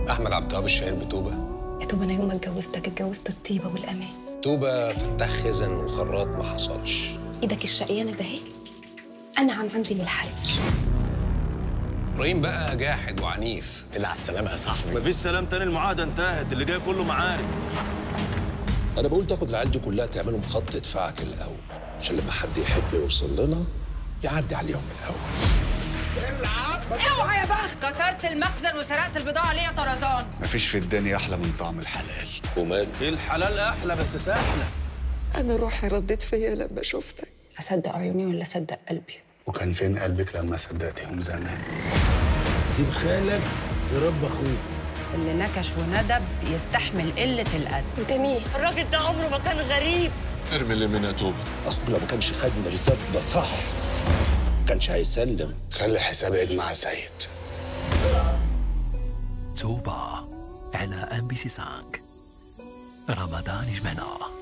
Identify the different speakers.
Speaker 1: احمد عبد الوهاب الشهير بتوبه
Speaker 2: يا توب انا يوم ما اتجوزتك اتجوزت الطيبه والامان
Speaker 1: توبه فتح خزن وخراط ما حصلش
Speaker 2: ايدك الشقيانه ده اهي انا عم عندي من الحل
Speaker 1: ابراهيم بقى جاحد وعنيف
Speaker 3: اللي على السلامه يا صاحبي
Speaker 4: مفيش سلام تاني المعاهده انتهت اللي جاي كله معارك
Speaker 5: انا بقول تاخد العيال دي كلها تعملهم خط دفاعك الاول عشان لما حد يحب يوصل لنا يعدي عليهم الاول
Speaker 6: اوعى يا بخت كسرت المخزن وسرقت البضاعه ليه يا طرزان
Speaker 7: مفيش في الدنيا احلى من طعم الحلال
Speaker 5: ومال
Speaker 4: الحلال احلى بس سهله
Speaker 8: أنا روحي ردت فيا لما شفتك
Speaker 2: اصدق عيوني ولا اصدق قلبي
Speaker 7: وكان فين قلبك لما صدقتيهم زمان
Speaker 5: سيب خالك يربى اخوك
Speaker 6: اللي نكش وندب يستحمل قله الادب
Speaker 2: انت مين
Speaker 8: الراجل ده عمره ما كان غريب
Speaker 7: ارمي اللي منها توبه
Speaker 5: اخوك لو ما كانش خد مرزاب ده صح ما كانش هيسلم خلي حسابك مع سيد
Speaker 9: توبة على ام بي سي 5 رمضان جمعنا